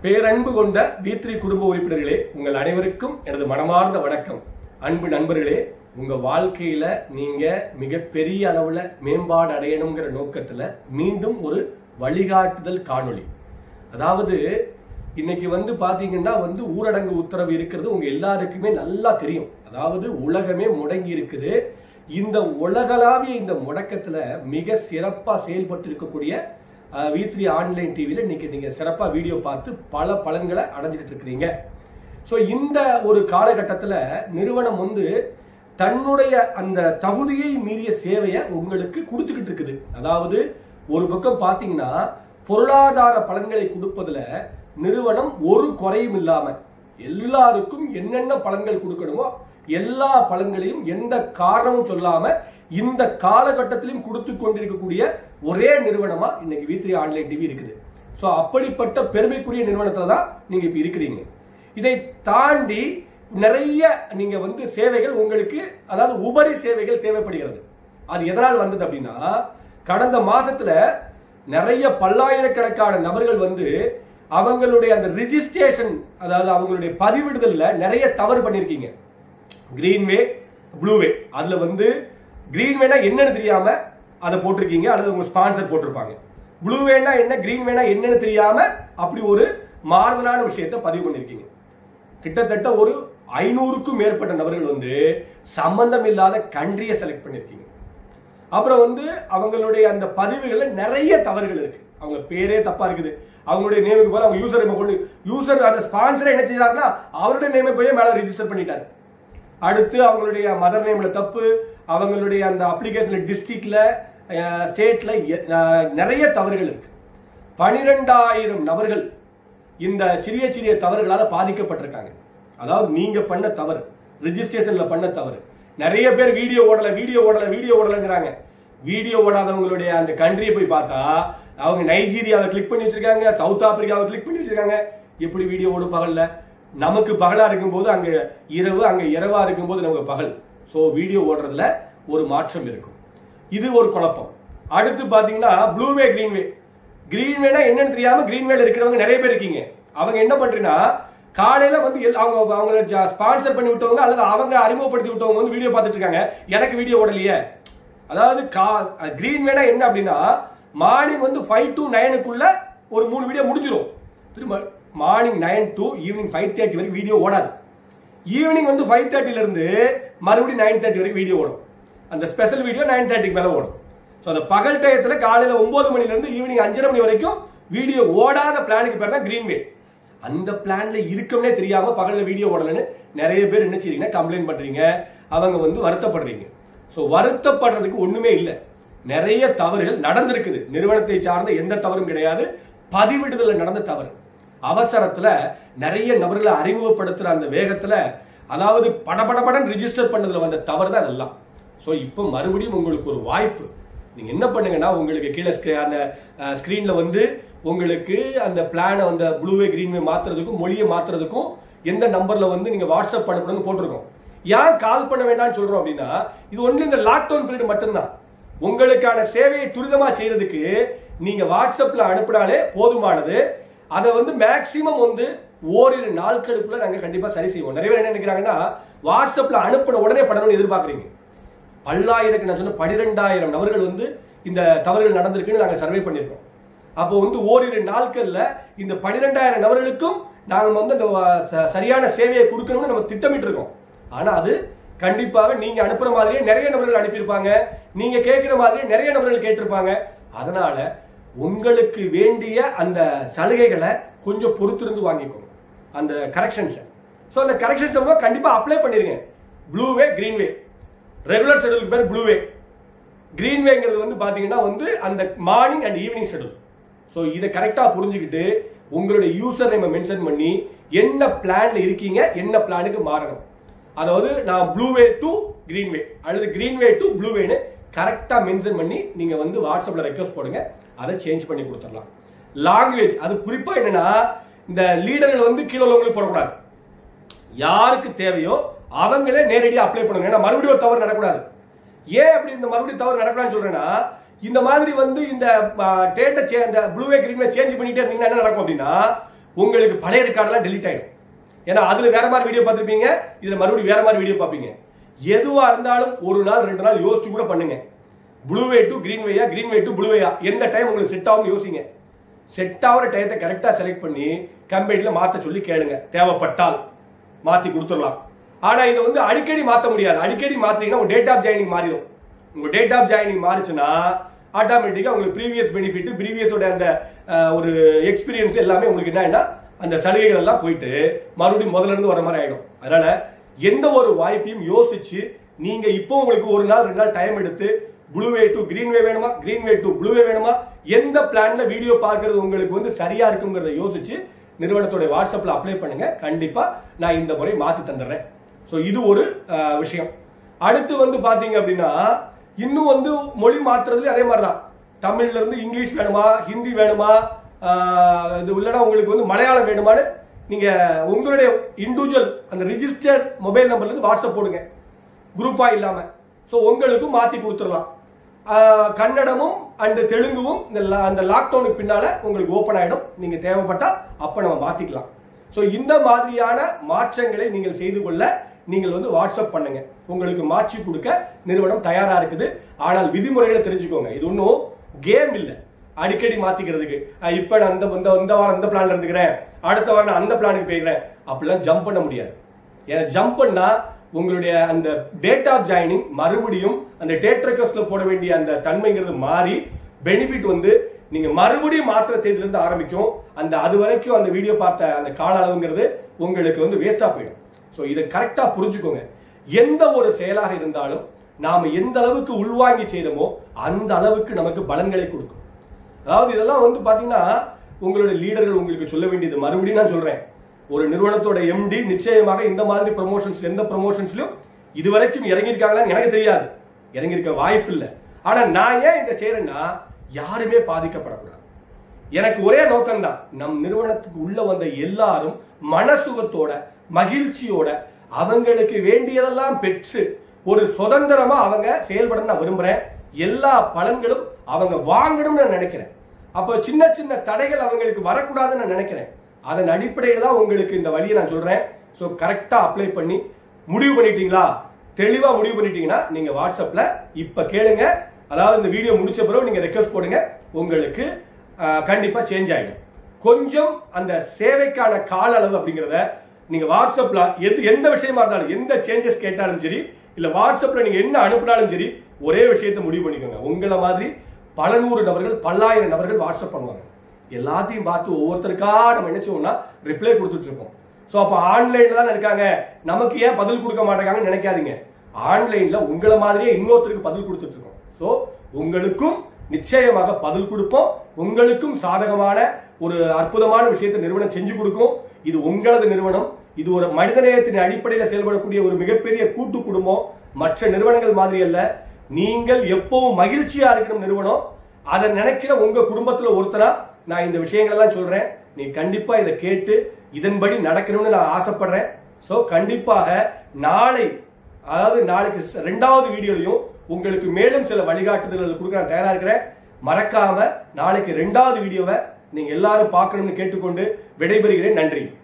பேரன்பு கொண்ட வீத்ரி குடும்ப உறுப்பினர்களே உங்கள் அனைவருக்கும் எனது மனமார்ந்த வணக்கம் அன்பு நண்பர்களே உங்க வாழ்க்கையில நீங்க மிகப்பெரிய அளவுல மேம்பாடு அடையணுங்கிற நோக்கத்துல மீண்டும் ஒரு வழிகாட்டுதல் காணொளி அதாவது இன்னைக்கு வந்து பாத்தீங்கன்னா வந்து ஊரடங்கு உத்தரவு இருக்கிறது உங்க எல்லாருக்குமே நல்லா தெரியும் அதாவது உலகமே முடங்கி இருக்குது இந்த உலகளாவிய இந்த முடக்கத்துல மிக சிறப்பா செயல்பட்டு இருக்கக்கூடிய வி த்ரீ ஆன்லைன் டிவியில் இன்னைக்கு நீங்க சிறப்பா வீடியோ பார்த்து பல பலன்களை அடைஞ்சுக்கிட்டு இருக்கிறீங்க ஸோ இந்த ஒரு காலகட்டத்தில் நிறுவனம் வந்து தன்னுடைய அந்த தகுதியை மீறிய சேவையை உங்களுக்கு கொடுத்துக்கிட்டு இருக்குது அதாவது ஒரு பக்கம் பார்த்தீங்கன்னா பொருளாதார பலன்களை கொடுப்பதுல நிறுவனம் ஒரு குறையும் இல்லாம எல்லாருக்கும் என்னென்ன பலன்கள் கொடுக்கணுமோ எல்லா பலன்களையும் எந்த காரணமும் சொல்லாம இந்த காலகட்டத்திலும் கொடுத்து கொண்டிருக்கக்கூடிய ஒரே நிறுவனமா இன்னைக்கு வி த்ரீ ஆன்லைன் டிவி இருக்குது ஸோ அப்படிப்பட்ட பெருமைக்குரிய நிறுவனத்துல தான் நீங்க இப்ப இருக்கிறீங்க இதை தாண்டி நிறைய நீங்க வந்து சேவைகள் உங்களுக்கு அதாவது உபரி சேவைகள் தேவைப்படுகிறது அது எதனால் வந்தது அப்படின்னா கடந்த மாசத்துல நிறைய பல்லாயிரக்கணக்கான நபர்கள் வந்து அவங்களுடைய அந்த ரிஜிஸ்ட்ரேஷன் அதாவது அவங்களுடைய பதிவிடுதல்ல நிறைய தவறு பண்ணிருக்கீங்க கிரீன்வே ப்ளூவே அதுல வந்து கிரீன்வேனா என்னன்னு தெரியாம அதை போட்டிருக்கீங்க அல்லது உங்க ஸ்பான்சர் போட்டிருப்பாங்க ப்ளூவேனா என்ன கிரீன்வேனா என்னன்னு தெரியாம அப்படி ஒரு மாறுதலான விஷயத்தை பதிவு பண்ணிருக்கீங்க கிட்டத்தட்ட ஒரு ஐநூறுக்கும் மேற்பட்ட நபர்கள் வந்து சம்பந்தம் இல்லாத கண்ட்ரியை செலக்ட் பண்ணிருக்கீங்க அப்புறம் வந்து அவங்களுடைய அந்த பதிவுகள்ல நிறைய தவறுகள் இருக்கு அவங்க பேரே தப்பா இருக்குது அவங்களுடைய நேமுக்கு போல அவங்க யூசர் கொண்டு யூசர் அந்த ஸ்பான்சரை என்ன செய்யறாருன்னா அவருடைய நேமை போய் மேல ரிஜிஸ்டர் பண்ணிட்டாரு அடுத்து அவங்களுடைய மதர் நேம்ல தப்பு அவங்களுடைய அந்த அப்ளிகேஷன்ல டிஸ்ட்ரிக்ட்ல ஸ்டேட்ல நிறைய தவறுகள் இருக்கு பனிரெண்டாயிரம் நபர்கள் இந்த சிறிய சிறிய தவறுகளால பாதிக்கப்பட்டிருக்காங்க அதாவது நீங்க பண்ண தவறு ரிஜிஸ்ட்ரேஷன்ல பண்ண தவறு நிறைய பேர் வீடியோ ஓடல வீடியோ ஓடல வீடியோ ஓடலங்கிறாங்க வீடியோ ஓடாதவங்களுடைய அந்த கண்ட்ரியை போய் பார்த்தா அவங்க நைஜீரியாவை கிளிக் பண்ணி வச்சிருக்காங்க சவுத் ஆப்பிரிக்காவை கிளிக் பண்ணி வச்சிருக்காங்க எப்படி வீடியோ ஓடும் பகல்ல நமக்கு பகலா இருக்கும்போது அங்க இரவு அங்க இரவா இருக்கும்போது நமக்கு பகல் ஸோ வீடியோ ஓடுறதுல ஒரு மாற்றம் இருக்கும் இது ஒரு குழப்பம் அடுத்து பாத்தீங்கன்னா ப்ளூவே கிரீன்வே கிரீன்வேனா என்னன்னு தெரியாம கிரீன்வேல இருக்கிறவங்க நிறைய பேர் இருக்கீங்க அவங்க என்ன பண்றீங்கன்னா காலையில வந்து எல்- அவங்க அவங்கள ஸ்பான்சர் பண்ணி விட்டவங்க அல்லது அவங்க அறிமுகப்படுத்தி விட்டவங்க வந்து வீடியோ பார்த்துட்டு இருக்காங்க எனக்கு வீடியோ ஓடலையே அதாவது கிரீன் வேணா என்ன அப்படின்னா மார்னிங் வந்து ஃபைவ் டு நைனுக்குள்ள ஒரு மூணு வீடியோ முடிஞ்சிடும் திரும்ப morning nine to evening five thirty வரைக்கும் வீடியோ ஓடாது ஈவினிங் வந்து ஃபைவ் தேர்ட்டில இருந்து மறுபடியும் நைன் தேர்ட்டி வரைக்கும் வீடியோ ஓடும் அந்த ஸ்பெஷல் வீடியோ நைன் தேர்ட்டிக்கு மேல ஓடும் ஸோ அந்த பகல் டயத்துல காலையில ஒன்பது மணில இருந்து ஈவினிங் அஞ்சரை மணி வரைக்கும் வீடியோ ஓடாத பிளானுக்கு பேர் தான் கிரீன்வே அந்த பிளான்ல இருக்கவனே தெரியாம பகல்ல வீடியோ ஓடலன்னு நிறைய பேர் என்ன செய்றீங்கன்னா கம்ப்ளைண்ட் பண்றீங்க அவங்க வந்து வருத்தப்படுறீங்க ஸோ வருத்தப்படுறதுக்கு ஒண்ணுமே இல்லை நிறைய தவறுகள் நடந்திருக்குது நிறுவனத்தை சார்ந்த எந்த தவறும் கிடையாது பதிவிடுதல நடந்த தவறு அவசரத்துல நிறைய நபர்களை அறிமுகப்படுத்துற அந்த வேகத்துல அதாவது படபடபடன் ரிஜிஸ்டர் பண்ணதுல வந்த தவறு தான் அதெல்லாம் ஸோ இப்போ மறுபடியும் உங்களுக்கு ஒரு வாய்ப்பு நீங்க என்ன பண்ணுங்கன்னா உங்களுக்கு கீழே screen- அந்த ஸ்கிரீன்ல வந்து உங்களுக்கு அந்த பிளானை அந்த ப்ளூவே கிரீன்வே மாத்துறதுக்கும் மொழியை மாத்துறதுக்கும் எந்த நம்பர்ல வந்து நீங்க வாட்ஸ்அப் பண்ணணும்னு போட்டிருக்கோம் ஏன் கால் பண்ண வேண்டாம்னு சொல்றோம் அப்படின்னா இது ஒண்ணு இந்த லாக்டவுன் பீரியட் மட்டும்தான் உங்களுக்கான சேவையை துரிதமா செய்யறதுக்கு நீங்க வாட்ஸ்அப்ல அனுப்பினாலே போதுமானது அதை வந்து மேக்சிமம் வந்து ஓரிரு நாட்களுக்குள்ள நாங்க கண்டிப்பா சரி செய்வோம் நிறைய பேர் என்ன நினைக்கிறாங்கன்னா வாட்ஸ்அப்ல அனுப்பின உடனே பண்ணணும்னு எதிர்பார்க்கறீங்க பல்லாயிரக்கு நான் சொன்ன பனிரெண்டாயிரம் நபர்கள் வந்து இந்த தவறுகள் நடந்திருக்குன்னு நாங்க சர்வே பண்ணியிருக்கோம் அப்போ வந்து ஓரிரு நாட்கள்ல இந்த பனிரெண்டாயிரம் நபர்களுக்கும் நாங்க வந்து அந்த ச- சரியான சேவையை கொடுக்கணும்னு நம்ம திட்டமிட்டு இருக்கோம் ஆனா அது கண்டிப்பாக நீங்க அனுப்புற மாதிரியே நிறைய நபர்கள் அனுப்பியிருப்பாங்க நீங்க கேட்கிற மாதிரியே நிறைய நபர்கள் கேட்டிருப்பாங்க அதனால உங்களுக்கு வேண்டிய அந்த சலுகைகளை கொஞ்சம் பொறுத்திருந்து வாங்கிக்கோங்க அந்த கரெக்ஷன்ஸை ஸோ அந்த கரெக்ஷன்ஸ் கண்டிப்பா அப்ளை பண்ணிருங்க ப்ளூவே கிரீன்வே ரெகுலர் ஷெடியூலுக்கு பேர் ப்ளூவே கிரீன்வேங்கிறது வந்து பாத்தீங்கன்னா வந்து அந்த morning and evening schedule so இதை கரெக்டா புரிஞ்சுக்கிட்டு உங்களுடைய யூசர் நேமை மென்ஷன் பண்ணி என்ன பிளான்ல இருக்கீங்க என்ன பிளானுக்கு மாறணும் அதாவது நான் ப்ளூவே டு கிரீன்வே அல்லது கிரீன்வே டு ப்ளூவேன்னு கரெக்டா மென்ஷன் பண்ணி நீங்க வந்து வாட்ஸ்அப்ல ரெக்வஸ்ட் போடுங்க அதை சேஞ்ச் பண்ணி கொடுத்துடலாம் லாங்குவேஜ் அது குறிப்பா என்னன்னா இந்த லீடர்கள் வந்து கீழே உள்ளவங்களுக்கு போடக்கூடாது யாருக்கு தேவையோ அவங்களே நேரடியாக அப்ளை பண்ணுங்க ஏன்னா மறுபடியும் ஒரு தவறு நடக்கூடாது ஏன் அப்படி இந்த மறுபடியும் தவறு நடக்கலாம்னு சொல்றேன்னா இந்த மாதிரி வந்து இந்த டேட்டை இந்த ப்ளூவே கிரீன்வே சேஞ்ச் பண்ணிட்டே இருந்தீங்கன்னா என்ன நடக்கும் அப்படின்னா உங்களுக்கு பழைய ரெக்கார்டெல்லாம் டெலீட் ஆயிடும் ஏன்னா அதுல வேற மாதிரி வீடியோ பார்த்திருப்பீங்க இதுல மறுபடியும் வேற மாதிரி வீடியோ பார்ப்பீங்க எதுவா இருந்தாலும் ஒரு நாள் ரெண்டு நாள் யோசிச்சு கூட பண்ணுங்க ப்ளூ வே டு கிரீன் வேயா கிரீன் வே டு ப்ளூ வேயா எந்த டைம் உங்களுக்கு செட் ஆகும் யோசிங்க செட் ஆகிற டயத்தை கரெக்டா செலக்ட் பண்ணி கம்பெனில மாத்த சொல்லி கேளுங்க தேவைப்பட்டால் மாத்தி கொடுத்துடலாம் ஆனா இதை வந்து அடிக்கடி மாத்த முடியாது அடிக்கடி மாத்தீங்கன்னா உங்க டேட் ஆஃப் ஜாயினிங் மாறிடும் உங்க டேட் ஆஃப் ஜாயினிங் மாறிச்சுன்னா ஆட்டோமேட்டிக்கா உங்களுக்கு ப்ரீவியஸ் பெனிஃபிட் ப்ரீவியஸோட அந்த அஹ், ஒரு எக்ஸ்பீரியன்ஸ் எல்லாமே உங்களுக்கு என்னன்னா அந்த சலுகைகள் எல்லாம் போயிட்டு மறுபடியும் முதல்ல இருந்து வர மாதிரி ஆயிடும் அதனால எந்த ஒரு வாய்ப்பையும் யோசிச்சு நீங்க இப்போ உங்களுக்கு ஒரு நாள் ரெண்டு நாள் டைம் எடுத்து blue way to green way வேணுமா green way to blue way வேணுமா எந்த பிளான்ல வீடியோ பார்க்கிறது உங்களுக்கு வந்து சரியா இருக்குங்கிறத யோசிச்சு நிறுவனத்தோட வாட்ஸ்அப்ல அப்ளை பண்ணுங்க கண்டிப்பா நான் இந்த முறை மாத்தி தந்துடுறேன் ஸோ இது ஒரு அஹ், விஷயம் அடுத்து வந்து பாத்தீங்க அப்படின்னா இன்னும் வந்து மொழி மாத்துறதுல அதே மாதிரி தான் தமிழ்ல இருந்து இங்கிலீஷ் வேணுமா ஹிந்தி வேணுமா ஆஹ், இது இல்லைன்னா உங்களுக்கு வந்து மலையாளம் வேணுமான்னு நீங்க உங்களுடைய இண்டிவிஜுவல் அந்த ரிஜிஸ்டர் மொபைல் நம்பர்ல இருந்து வாட்ஸ்அப் போடுங்க குரூப்பா இல்லாம ஸோ உங்களுக்கும் மாத்தி கொடுத்துடலாம் ஆஹ், கன்னடமும் அண்ட் தெலுங்குவும் இந்த லா- அந்த லாக்டவுனுக்கு பின்னால உங்களுக்கு ஓப்பன் ஆயிடும் நீங்க தேவைப்பட்டா அப்ப நம்ம மாத்திக்கலாம் ஸோ இந்த மாதிரியான மாற்றங்களை நீங்கள் செய்து கொள்ள நீங்கள் வந்து வாட்ஸ்அப் பண்ணுங்க உங்களுக்கு மாற்றி கொடுக்க நிறுவனம் தயாரா இருக்குது ஆனால் விதிமுறைகளை தெரிஞ்சுக்கோங்க இது ஒன்றும் கேம் இல்லை அடிக்கடி மாத்திக்கிறதுக்கு அஹ் இப்ப நான் இந்த இந்த இந்த வாரம் இந்த பிளான்ல இருந்துக்கிறேன் அடுத்த வாரம் நான் அந்த பிளானுக்கு போய்க்கிறேன் அப்படிலாம் ஜம்ப் பண்ண முடியாது ஏன்னா ஜம்ப் பண்ணா உங்களுடைய அந்த டேட் ஆஃப் ஜாயினிங் மறுபடியும் அந்த டேட் ரெக்வஸ்ட்ல போட வேண்டிய அந்த தன்மைங்கிறது மாறி பெனிஃபிட் வந்து நீங்க மறுபடியும் மாத்திர தேதியில இருந்து ஆரம்பிக்கும் அந்த அது வரைக்கும் அந்த வீடியோ பார்த்த அந்த கால அளவுங்கிறது உங்களுக்கு வந்து வேஸ்டா போயிடும் ஸோ இதை கரெக்டா புரிஞ்சுக்கோங்க எந்த ஒரு செயலாக இருந்தாலும் நாம எந்த அளவுக்கு உள்வாங்கி செய்தோமோ அந்த அளவுக்கு நமக்கு பலன்களை கொடுக்கும் அதாவது இதெல்லாம் வந்து பாத்தீங்கன்னா உங்களுடைய லீடர்கள் உங்களுக்கு சொல்ல வேண்டியது மறுபடியும் நான் சொல்றேன் ஒரு நிறுவனத்தோட எம்டி நிச்சயமாக இந்த மாதிரி ப்ரொமோஷன்ஸ் எந்த ப்ரொமோஷன்ஸ்லயும் இதுவரைக்கும் இறங்கியிருக்காங்களான்னு எனக்கு தெரியாது இறங்கியிருக்க வாய்ப்பு இல்லை ஆனா நான் ஏன் இதை செய்யறேன்னா யாருமே பாதிக்கப்படக்கூடாது எனக்கு ஒரே நோக்கம்தான் நம் நிறுவனத்துக்கு உள்ள வந்த எல்லாரும் மனசுகத்தோட மகிழ்ச்சியோட அவங்களுக்கு வேண்டியதெல்லாம் பெற்று ஒரு சுதந்திரமா அவங்க செயல்பட நான் விரும்புறேன் எல்லா பலன்களும் அவங்க வாங்கணும்னு நான் நினைக்கிறேன் அப்போ சின்ன சின்ன தடைகள் அவங்களுக்கு வரக்கூடாதுன்னு நான் நினைக்கிறேன் அதன் அடிப்படையில் தான் உங்களுக்கு இந்த வழியை நான் சொல்றேன் ஸோ கரெக்டா அப்ளை பண்ணி முடிவு பண்ணிட்டீங்களா தெளிவா முடிவு பண்ணிட்டீங்கன்னா நீங்க வாட்ஸ்அப்ல இப்ப கேளுங்க அதாவது இந்த வீடியோ முடிச்ச பிறகு நீங்க ரெக்வஸ்ட் போடுங்க உங்களுக்கு அஹ், கண்டிப்பா சேஞ்ச் ஆயிடும் கொஞ்சம் அந்த சேவைக்கான கால அளவு அப்படிங்கிறத நீங்க வாட்ஸ்அப்ல எது எந்த விஷயமா இருந்தாலும் எந்த சேஞ்சஸ் கேட்டாலும் சரி இல்ல வாட்ஸ்அப்ல நீங்க என்ன அனுப்பினாலும் சரி ஒரே விஷயத்தை முடிவு பண்ணிக்கோங்க உங்களை மாதிரி பல நூறு நபர்கள் பல்லாயிரம் நபர்கள் வாட்ஸ்அப் பண்ணுவாங்க எல்லாத்தையும் பார்த்து ஒவ்வொருத்தருக்கா நம்ம என்ன செய்வோம்னா ரிப்ளை கொடுத்துட்டு இருப்போம் ஸோ அப்போ ஆன்லைன்ல தான் இருக்காங்க நமக்கு ஏன் பதில் கொடுக்க மாட்டேங்காங்கன்னு நினைக்காதீங்க ஆன்லைன்ல உங்களை மாதிரியே இன்னொருத்தருக்கு பதில் கொடுத்துட்டு இருக்கோம் ஸோ உங்களுக்கும் நிச்சயமாக பதில் கொடுப்போம் உங்களுக்கும் சாதகமான ஒரு அற்புதமான விஷயத்தை நிறுவனம் செஞ்சு கொடுக்கும் இது உங்களது நிறுவனம் இது ஒரு மனிதநேயத்தின் அடிப்படையில் செயல்படக்கூடிய ஒரு மிகப்பெரிய கூட்டு குடும்பம் மற்ற நிறுவனங்கள் மாதிரி அல்ல நீங்கள் எப்பவும் மகிழ்ச்சியா இருக்கணும் நிறுவனம் அதை நினைக்கிற உங்க குடும்பத்துல ஒருத்தரா நான் இந்த விஷயங்கள் எல்லாம் சொல்றேன் நீ கண்டிப்பா இதை கேட்டு இதன்படி நடக்கணும்னு நான் ஆசைப்படுறேன் சோ கண்டிப்பாக நாளை அதாவது நாளைக்கு ரெண்டாவது வீடியோலையும் உங்களுக்கு மேலும் சில வழிகாட்டுதல்கள் கொடுக்க நான் தயாரா இருக்கிறேன் மறக்காம நாளைக்கு ரெண்டாவது வீடியோவை நீங்க எல்லாரும் பார்க்கணும்னு கேட்டுக்கொண்டு விடைபெறுகிறேன் நன்றி